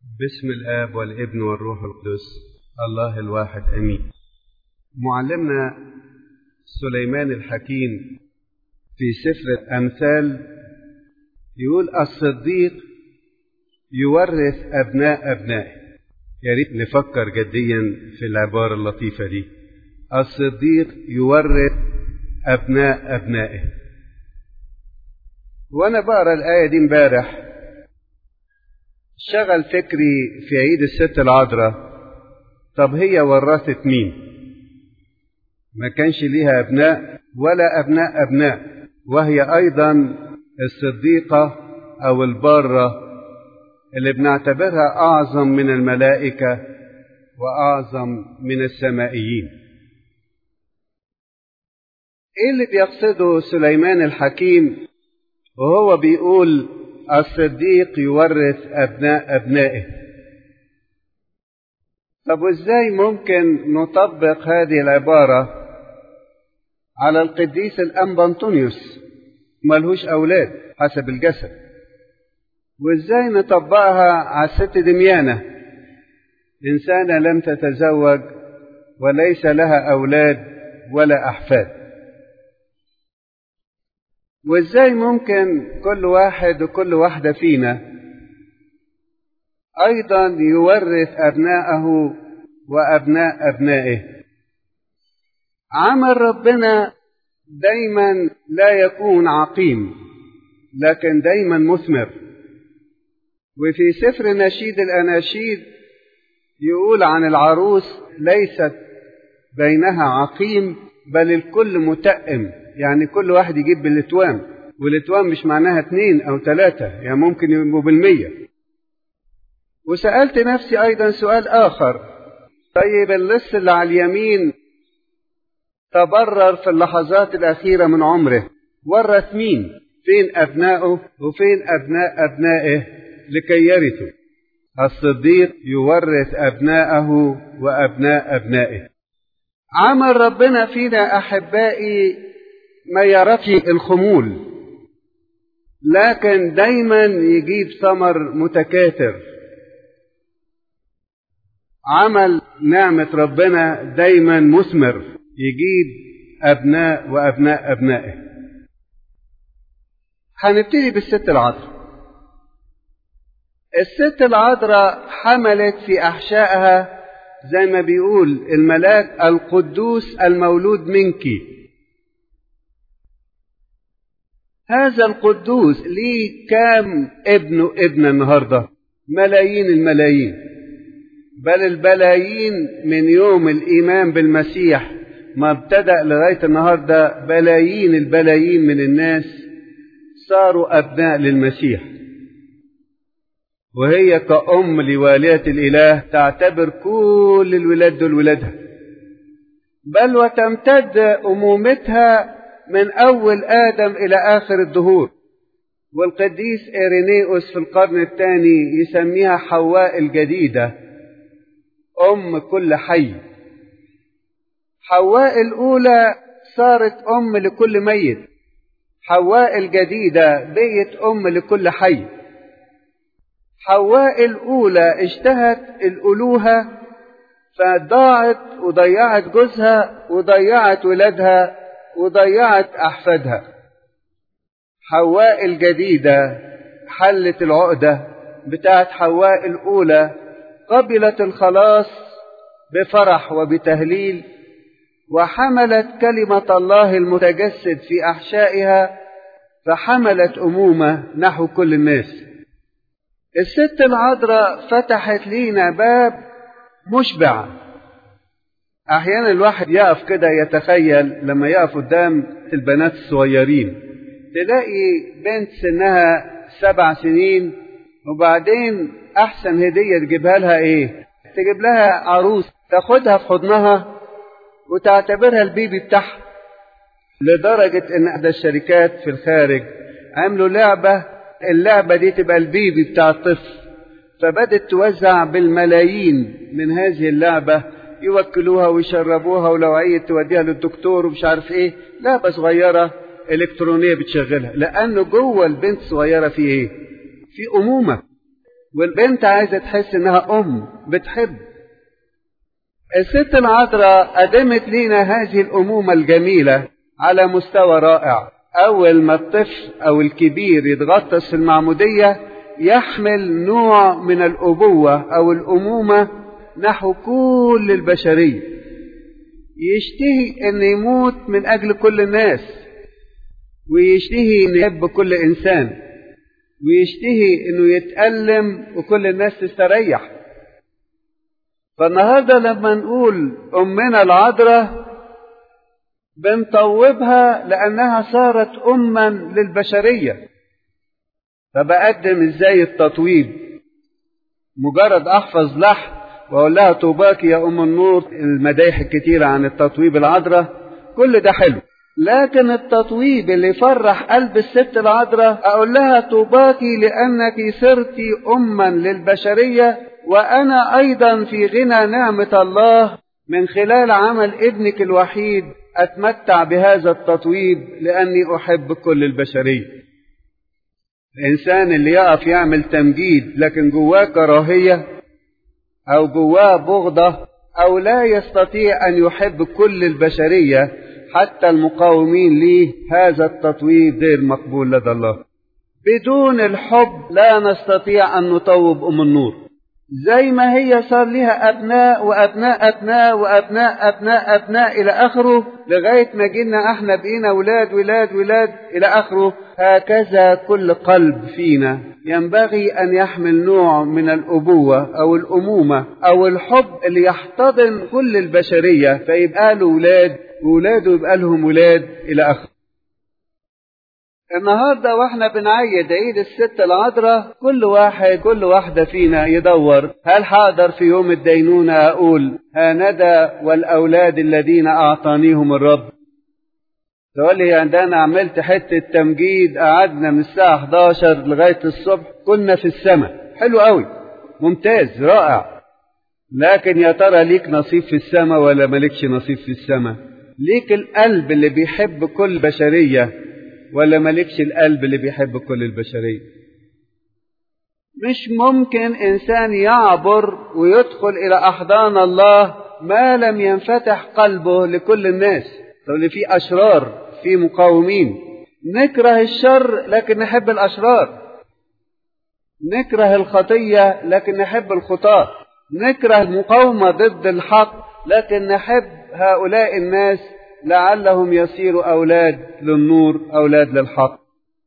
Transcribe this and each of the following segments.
باسم الآب والابن والروح القدس الله الواحد أمين معلمنا سليمان الحكيم في سفر الأمثال يقول الصديق يورث أبناء أبنائه يا ريت نفكر جديا في العبارة اللطيفة دي الصديق يورث أبناء أبنائه وأنا بقرا الآية دي امبارح شغل فكري في عيد الست العذراء طب هي ورثت مين ما كانش ليها أبناء ولا أبناء أبناء وهي أيضا الصديقة أو البارة اللي بنعتبرها أعظم من الملائكة وأعظم من السمائيين إيه اللي بيقصده سليمان الحكيم وهو بيقول الصديق يورث أبناء أبنائه طب وإزاي ممكن نطبق هذه العبارة على القديس الأنبا أنطونيوس ملهوش أولاد حسب الجسد وإزاي نطبقها على الست دميانة إنسانة لم تتزوج وليس لها أولاد ولا أحفاد وإزاي ممكن كل واحد وكل واحدة فينا أيضا يورث أبناءه وأبناء أبنائه عمل ربنا دايما لا يكون عقيم لكن دايما مثمر وفي سفر نشيد الأناشيد يقول عن العروس ليست بينها عقيم بل الكل متأم يعني كل واحد يجيب بالاتوام والاتوام مش معناها اتنين او تلاتة يعني ممكن يبقوا بالمية وسألت نفسي ايضا سؤال اخر طيب اللص اللي على اليمين تبرر في اللحظات الاخيرة من عمره ورث مين فين ابنائه وفين ابناء ابنائه لكي يرثوا الصديق يورث ابناءه وابناء ابنائه عمل ربنا فينا احبائي ما يرثي الخمول لكن دايما يجيب ثمر متكاثر عمل نعمة ربنا دايما مثمر يجيب أبناء وأبناء أبنائه هنبتدي بالست العذراء الست العذراء حملت في أحشائها زي ما بيقول الملاك القدوس المولود منكِ هذا القدوس ليه كام ابن وابن النهاردة ملايين الملايين بل البلايين من يوم الإيمان بالمسيح ما ابتدأ لغاية النهاردة بلايين البلايين من الناس صاروا أبناء للمسيح وهي كأم لوالية الإله تعتبر كل الولاد دول ولادها بل وتمتد أمومتها من أول آدم إلى آخر الدهور والقديس إيرينيوس في القرن الثاني يسميها حواء الجديدة أم كل حي حواء الأولى صارت أم لكل ميت حواء الجديدة بقيت أم لكل حي حواء الأولى اشتهت الألوهة فضاعت وضيعت جوزها وضيعت ولادها وضيعت أحفادها حواء الجديدة حلت العقدة بتاعت حواء الأولى قبلت الخلاص بفرح وبتهليل وحملت كلمة الله المتجسد في أحشائها فحملت أمومة نحو كل الناس الست العذراء فتحت لينا باب مشبع احيانا الواحد يقف كده يتخيل لما يقف قدام البنات الصغيرين تلاقي بنت سنها سبع سنين وبعدين احسن هديه تجيبها لها ايه تجيب لها عروس تاخدها في حضنها وتعتبرها البيبي بتاعها لدرجه ان احدى الشركات في الخارج عملوا لعبه اللعبه دي تبقى البيبي بتاع الطفل فبدت توزع بالملايين من هذه اللعبه يوكلوها ويشربوها ولو عيت توديها للدكتور ومش عارف ايه لعبة صغيرة إلكترونية بتشغلها لأنه جوه البنت صغيرة في ايه في أمومة والبنت عايزة تحس انها ام بتحب الست العذراء قدمت لنا هذه الامومة الجميلة على مستوى رائع اول ما الطفل او الكبير يتغطس في المعمودية يحمل نوع من الابوة او الامومة نحو كل البشرية يشتهي ان يموت من اجل كل الناس ويشتهي ان يحب كل انسان ويشتهي انه يتألم وكل الناس تستريح فالنهارده لما نقول امنا العذراء بنطوبها لانها صارت اما للبشريه فبقدم ازاي التطويب مجرد احفظ لحن واقول لها طوباك يا ام النور المدايح الكتيره عن التطويب العذراء كل ده حلو لكن التطويب اللي يفرح قلب الست العذراء اقول لها طوباك لانك صرت اما للبشريه وانا ايضا في غنى نعمه الله من خلال عمل ابنك الوحيد اتمتع بهذا التطويب لاني احب كل البشريه الانسان اللي يقف يعمل تمجيد لكن جواه كراهيه او جواه بغضه او لا يستطيع ان يحب كل البشريه حتى المقاومين ليه هذا التطويب غير مقبول لدى الله بدون الحب لا نستطيع ان نطوب ام النور زي ما هي صار لها أبناء وأبناء أبناء وأبناء أبناء أبناء إلى آخره لغاية ما جينا إحنا بقينا ولاد ولاد ولاد إلى آخره هكذا كل قلب فينا ينبغي أن يحمل نوع من الأبوة أو الأمومة أو الحب اللي يحتضن كل البشرية فيبقى له ولاد وولاده يبقى لهم ولاد إلى آخره النهاردة واحنا بنعيد عيد الست العذراء كل واحد كل واحدة فينا يدور هل حاضر في يوم الدينونة أقول هاندى والأولاد الذين أعطانيهم الرب تقول لي ده أنا عملت حتة تمجيد قعدنا من الساعة 11 لغاية الصبح كنا في السماء حلو قوي ممتاز رائع لكن يا ترى ليك نصيب في السماء ولا مالكش نصيب في السماء ليك القلب اللي بيحب كل بشريه ولا مالكش القلب اللي بيحب كل البشرية مش ممكن إنسان يعبر ويدخل إلى أحضان الله ما لم ينفتح قلبه لكل الناس طب في أشرار في مقاومين نكره الشر لكن نحب الأشرار نكره الخطية لكن نحب الخطاة نكره المقاومة ضد الحق لكن نحب هؤلاء الناس لعلهم يصيروا أولاد للنور أولاد للحق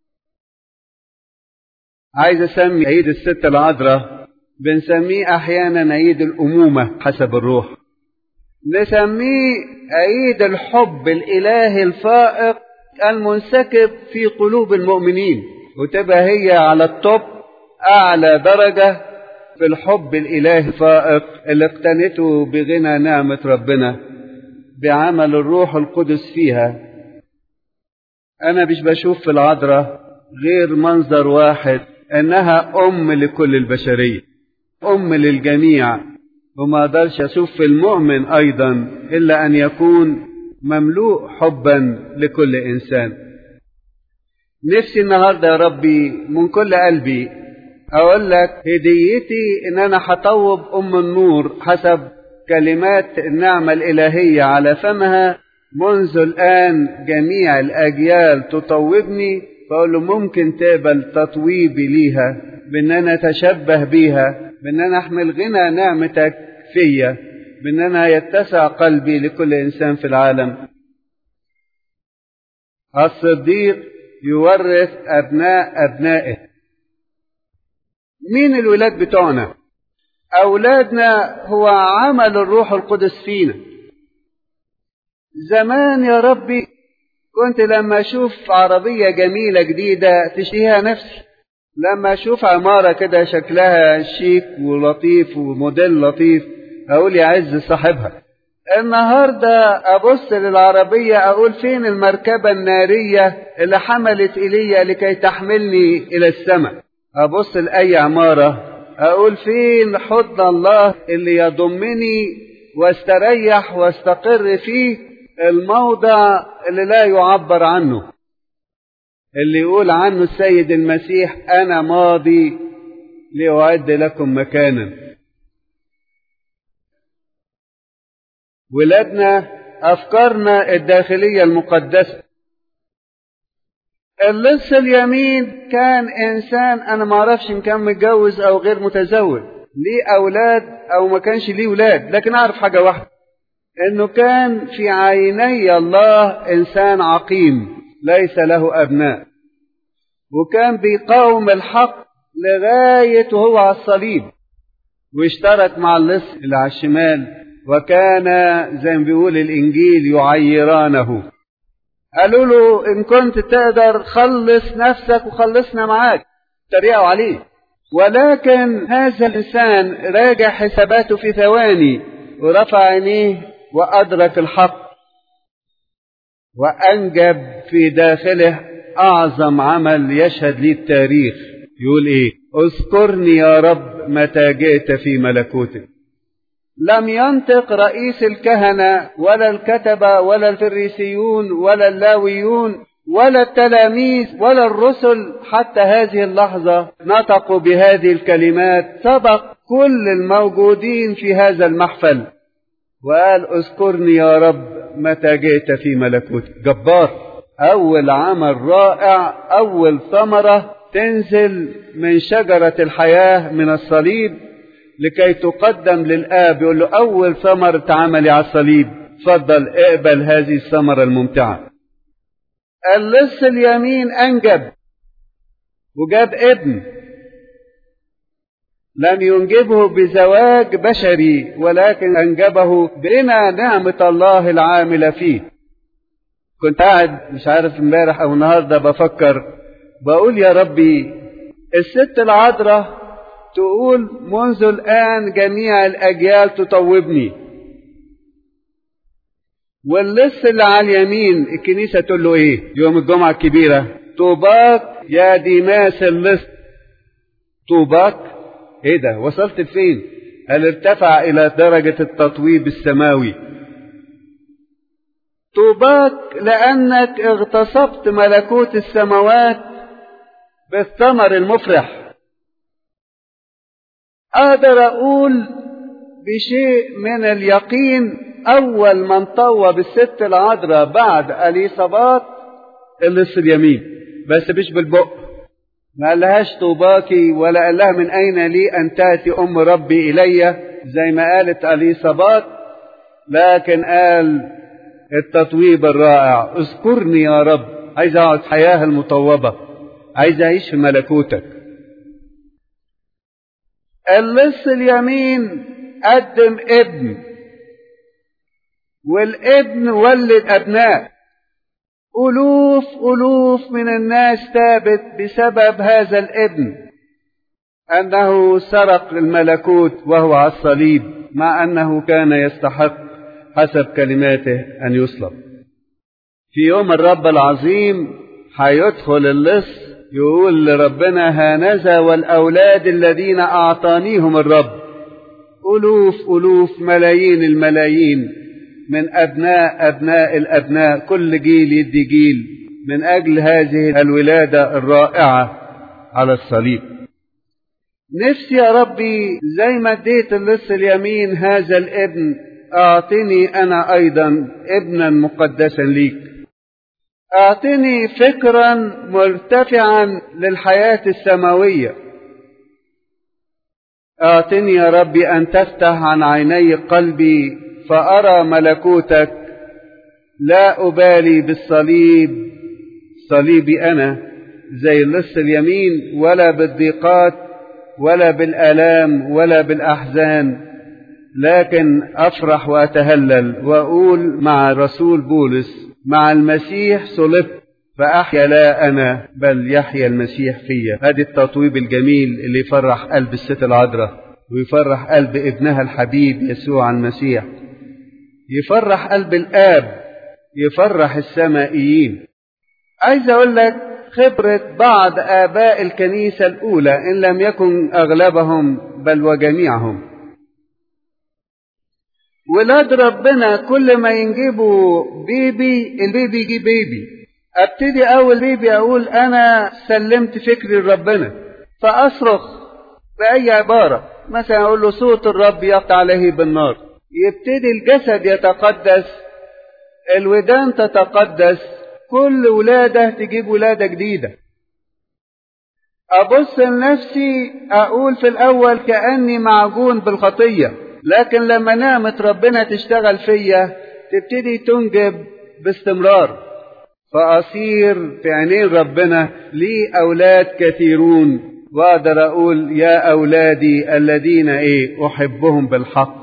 عايز أسمي عيد الست العذراء بنسميه أحيانا عيد الأمومة حسب الروح نسميه عيد الحب الإلهي الفائق المنسكب في قلوب المؤمنين وتبقى هي على الطب أعلى درجة في الحب الإلهي الفائق اللي اقتنته بغنى نعمة ربنا بعمل الروح القدس فيها أنا مش بشوف في العذراء غير منظر واحد إنها أم لكل البشرية أم للجميع وما أقدرش أشوف في المؤمن أيضا إلا أن يكون مملوء حبا لكل إنسان نفسي النهاردة يا ربي من كل قلبي أقول لك هديتي إن أنا هطوب أم النور حسب كلمات النعمة الإلهية على فمها منذ الآن جميع الأجيال تطوبني فأقول له ممكن تقبل تطويبي ليها بأن أنا أتشبه بيها بأن أنا أحمل غنى نعمتك فيا بأن أنا يتسع قلبي لكل إنسان في العالم الصديق يورث أبناء أبنائه مين الولاد بتوعنا أولادنا هو عمل الروح القدس فينا زمان يا ربي كنت لما أشوف عربية جميلة جديدة تشتهيها نفسي لما أشوف عمارة كده شكلها شيك ولطيف وموديل لطيف أقول يا عز صاحبها النهاردة أبص للعربية أقول فين المركبة النارية اللي حملت إيليا لكي تحملني إلى السماء أبص لأي عمارة أقول فين حضن الله اللي يضمني واستريح واستقر فيه الموضع اللي لا يعبر عنه اللي يقول عنه السيد المسيح أنا ماضي لأعد لكم مكانا ولادنا أفكارنا الداخلية المقدسة اللص اليمين كان إنسان أنا ما أعرفش إن كان متجوز أو غير متزوج ليه أولاد أو ما كانش ليه أولاد لكن أعرف حاجة واحدة إنه كان في عيني الله إنسان عقيم ليس له أبناء وكان بيقاوم الحق لغاية وهو على الصليب واشترك مع اللص اللي على الشمال وكان زي ما بيقول الإنجيل يعيرانه قالوا له إن كنت تقدر خلص نفسك وخلصنا معاك تريقوا عليه ولكن هذا الإنسان راجع حساباته في ثواني ورفع عينيه وأدرك الحق وأنجب في داخله أعظم عمل يشهد لي التاريخ يقول إيه اذكرني يا رب متى جئت في ملكوتك لم ينطق رئيس الكهنة ولا الكتبة ولا الفريسيون ولا اللاويون ولا التلاميذ ولا الرسل حتى هذه اللحظة نطقوا بهذه الكلمات سبق كل الموجودين في هذا المحفل وقال اذكرني يا رب متى جئت في ملكوتك جبار أول عمل رائع أول ثمرة تنزل من شجرة الحياة من الصليب لكي تقدم للآب يقول له أول ثمرة عملي على الصليب تفضل اقبل هذه الثمرة الممتعة اللص اليمين أنجب وجاب ابن لم ينجبه بزواج بشري ولكن أنجبه بنا نعمة الله العاملة فيه كنت قاعد مش عارف امبارح أو النهاردة بفكر بقول يا ربي الست العذراء تقول منذ الآن جميع الأجيال تطوبني واللص اللي على اليمين الكنيسة تقول له إيه يوم الجمعة الكبيرة طوباك يا ديماس اللص طوباك إيه ده وصلت لفين هل ارتفع إلى درجة التطويب السماوي طوباك لأنك اغتصبت ملكوت السماوات بالثمر المفرح أقدر أقول بشيء من اليقين أول من طوى بالست العذراء بعد أليصابات اللص اليمين بس مش بالبق ما قالهاش طوباكي ولا قال لها من أين لي أن تأتي أم ربي إلي زي ما قالت أليصابات لكن قال التطويب الرائع اذكرني يا رب عايز أقعد حياة المطوبة عايز أعيش في ملكوتك اللص اليمين قدم ابن والابن ولد أبناء ألوف ألوف من الناس تابت بسبب هذا الابن أنه سرق الملكوت وهو على الصليب مع أنه كان يستحق حسب كلماته أن يصلب في يوم الرب العظيم هيدخل اللص يقول لربنا هانذا والأولاد الذين أعطانيهم الرب ألوف ألوف ملايين الملايين من أبناء أبناء الأبناء كل جيل يدي جيل من أجل هذه الولادة الرائعة على الصليب نفسي يا ربي زي ما اديت اللص اليمين هذا الابن أعطني أنا أيضا ابنا مقدسا ليك أعطني فكرا مرتفعا للحياة السماوية أعطني يا ربي أن تفتح عن عيني قلبي فأرى ملكوتك لا أبالي بالصليب صليبي أنا زي اللص اليمين ولا بالضيقات ولا بالآلام ولا بالأحزان لكن أفرح وأتهلل وأقول مع رسول بولس مع المسيح صلبت فأحيا لا أنا بل يحيا المسيح فيا هذا التطويب الجميل اللي يفرح قلب الست العذراء ويفرح قلب ابنها الحبيب يسوع المسيح يفرح قلب الآب يفرح السمائيين عايز أقول لك خبرة بعض آباء الكنيسة الأولى إن لم يكن أغلبهم بل وجميعهم ولاد ربنا كل ما ينجبوا بيبي البيبي يجيب بيبي ابتدي اول بيبي اقول انا سلمت فكري لربنا فاصرخ بأي عبارة مثلا أقول له صوت الرب يقطع عليه بالنار يبتدي الجسد يتقدس الودان تتقدس كل ولادة تجيب ولادة جديدة أبص لنفسي أقول في الأول كأني معجون بالخطية لكن لما نامت ربنا تشتغل فيا تبتدي تنجب باستمرار فأصير في عينين ربنا لي أولاد كثيرون وأقدر أقول يا أولادي الذين إيه أحبهم بالحق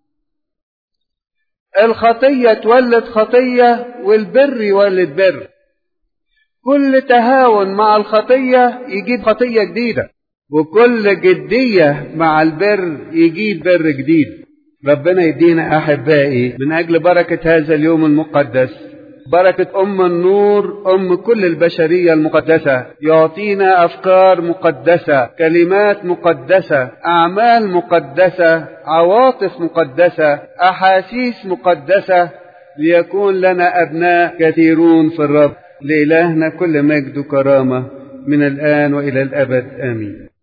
الخطية تولد خطية والبر يولد بر كل تهاون مع الخطية يجيب خطية جديدة وكل جدية مع البر يجيب بر جديد ربنا يدينا أحبائي من أجل بركة هذا اليوم المقدس بركة أم النور أم كل البشرية المقدسة يعطينا أفكار مقدسة كلمات مقدسة أعمال مقدسة عواطف مقدسة أحاسيس مقدسة ليكون لنا أبناء كثيرون في الرب لإلهنا كل مجد وكرامة من الآن وإلى الأبد آمين